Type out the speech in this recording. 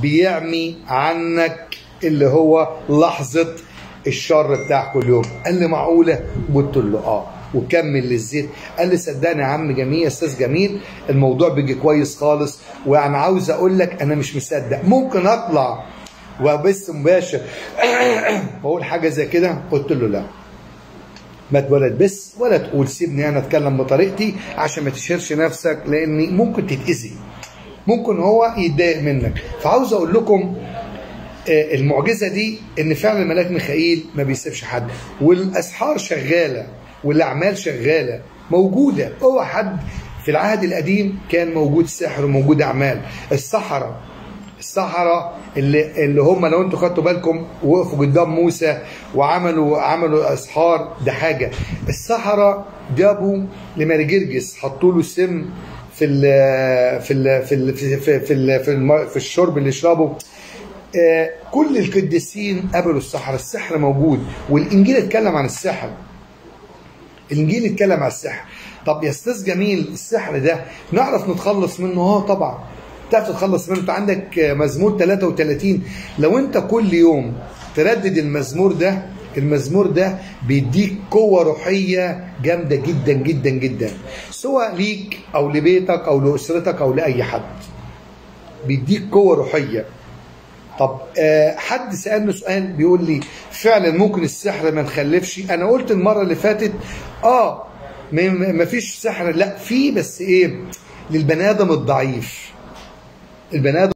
بيعمي عنك اللي هو لحظه الشر بتاع كل يوم قال لي معقوله قلت له اه وكمل للزيت قال لي صدقني يا عم جميل يا استاذ جميل الموضوع بيجي كويس خالص وانا عاوز اقول لك انا مش مصدق ممكن اطلع وبث مباشر واقول حاجه زي كده قلت له لا ما ولا تبث ولا تقول سيبني انا اتكلم بطريقتي عشان ما تشهرش نفسك لاني ممكن تتاذي ممكن هو يتضايق منك فعاوز اقول لكم آه، المعجزه دي ان فعلا ملاك ميخائيل ما بيسيبش حد والاسحار شغاله والاعمال شغاله موجوده هو حد في العهد القديم كان موجود سحر وموجود اعمال السحره السحرة اللي اللي هم لو انتوا خدتوا بالكم وقفوا قدام موسى وعملوا عملوا اسحار ده حاجه السحرة جابوا لمرجرجس حطوا له سم في ال في ال في ال في في في, ال في, الم- في الشرب اللي يشربه آه، كل القديسين قبلوا السحر السحر موجود والانجيل اتكلم عن السحر الانجيل اتكلم عن السحر طب يا استاذ جميل السحر ده نعرف نتخلص منه اه طبعا تعرف تتخلص منه انت عندك آه، مزمور 33 لو انت كل يوم تردد المزمور ده المزمور ده بيديك قوة روحية جامدة جدا جدا جدا سواء ليك أو لبيتك أو لأسرتك أو لأي حد بيديك قوة روحية طب آه حد سألني سؤال بيقول لي فعلا ممكن السحر ما نخلفش انا قلت المرة اللي فاتت اه ما ما فيش سحر لا في بس ايه للبني ادم الضعيف البني ادم